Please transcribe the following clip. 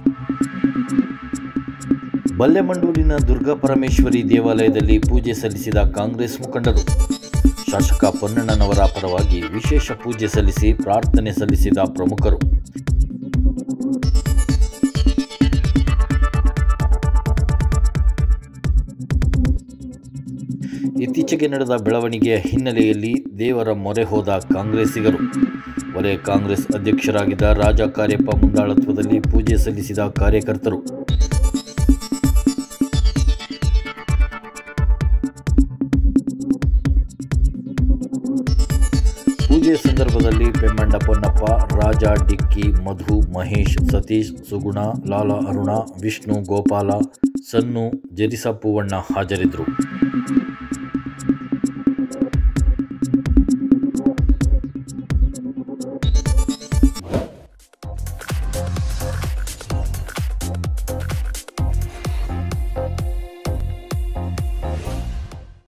ಬಲ್ಲೆಮಂಡೂರಿನ ದುರ್ಗಾ ಪರಮೇಶ್ವರಿ ದೇವಾಲಯದಲ್ಲಿ ಪೂಜೆ ಸಲ್ಲಿಸಿದ ಕಾಂಗ್ರೆಸ್ ಮುಖಂಡರು ಶಾಸಕ ಪೊನ್ನಣ್ಣನವರ ಪರವಾಗಿ ವಿಶೇಷ ಪೂಜೆ ಸಲ್ಲಿಸಿ ಪ್ರಾರ್ಥನೆ ಸಲ್ಲಿಸಿದ ಪ್ರಮುಖರು ಇತ್ತೀಚೆಗೆ ನಡೆದ ಬೆಳವಣಿಗೆಯ ಹಿನ್ನೆಲೆಯಲ್ಲಿ ದೇವರ ಮೊರೆ ಹೋದ ಕಾಂಗ್ರೆಸ್ಸಿಗರು ವಲಯ ಕಾಂಗ್ರೆಸ್ ಅಧ್ಯಕ್ಷರಾಗಿದ್ದ ರಾಜ ಕಾರ್ಯಪ್ಪ ಮುಂದಾಳತ್ವದಲ್ಲಿ ಪೂಜೆ ಸಲ್ಲಿಸಿದ ಕಾರ್ಯಕರ್ತರು ಪೂಜೆ ಸಂದರ್ಭದಲ್ಲಿ ಪೆಮ್ಮಂಡ ಪೊನ್ನಪ್ಪ ರಾಜ ಡಿಕ್ಕಿ ಮಧು ಮಹೇಶ್ ಸತೀಶ್ ಸುಗುಣ ಲಾಲ ಅರುಣ ವಿಷ್ಣು ಗೋಪಾಲ ಸನ್ನು ಜರಿಸ ಪೂವಣ್ಣ ಹಾಜರಿದ್ದರು